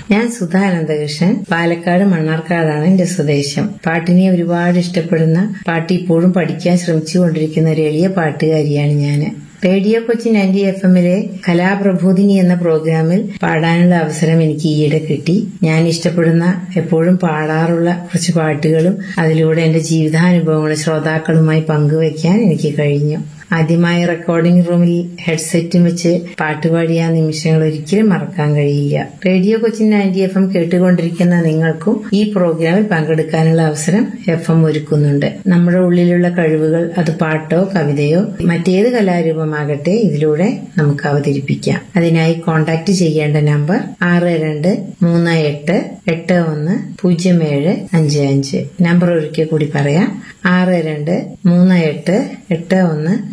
ഞാൻ സുധാ അനന്തകൃഷ്ണൻ പാലക്കാട് മണ്ണാർക്കാടാണ് എന്റെ സ്വദേശം പാട്ടിനെ ഒരുപാട് ഇഷ്ടപ്പെടുന്ന പാട്ട് ഇപ്പോഴും പഠിക്കാൻ ശ്രമിച്ചുകൊണ്ടിരിക്കുന്ന ഒരു എളിയ പാട്ടുകാരിയാണ് ഞാൻ റേഡിയോ കൊച്ചി നയൻറ്റി എഫ് എമ്മിലെ കലാപ്രബോധിനി എന്ന പ്രോഗ്രാമിൽ പാടാനുള്ള അവസരം എനിക്ക് ഈയിടെ കിട്ടി ഞാൻ ഇഷ്ടപ്പെടുന്ന എപ്പോഴും പാടാറുള്ള കുറച്ച് പാട്ടുകളും അതിലൂടെ എന്റെ ജീവിതാനുഭവങ്ങളും ശ്രോതാക്കളുമായി പങ്കുവയ്ക്കാൻ എനിക്ക് കഴിഞ്ഞു ആദ്യമായി റെക്കോർഡിംഗ് റൂമിൽ ഹെഡ്സെറ്റും വെച്ച് പാട്ടുപാടിയ ആ നിമിഷങ്ങൾ ഒരിക്കലും മറക്കാൻ കഴിയില്ല radio Cochin ninety F M കേട്ടുകൊണ്ടിരിക്കുന്ന നിങ്ങൾക്കും ഈ പ്രോഗ്രാമിൽ പങ്കെടുക്കാനുള്ള അവസരം എഫ് എം ഒരുക്കുന്നുണ്ട് നമ്മുടെ ഉള്ളിലുള്ള കഴിവുകൾ അത് പാട്ടോ കവിതയോ മറ്റേത് കലാരൂപമാകട്ടെ ഇതിലൂടെ നമുക്ക് അവതരിപ്പിക്കാം അതിനായി കോൺടാക്ട് ചെയ്യേണ്ട നമ്പർ ആറ് രണ്ട് മൂന്ന് എട്ട് എട്ട് ഒന്ന് പൂജ്യം ഏഴ് അഞ്ച് അഞ്ച് നമ്പർ ഒരിക്കൽ കൂടി പറയാം ആറ് രണ്ട് മൂന്ന് എട്ട് എട്ട് ഒന്ന്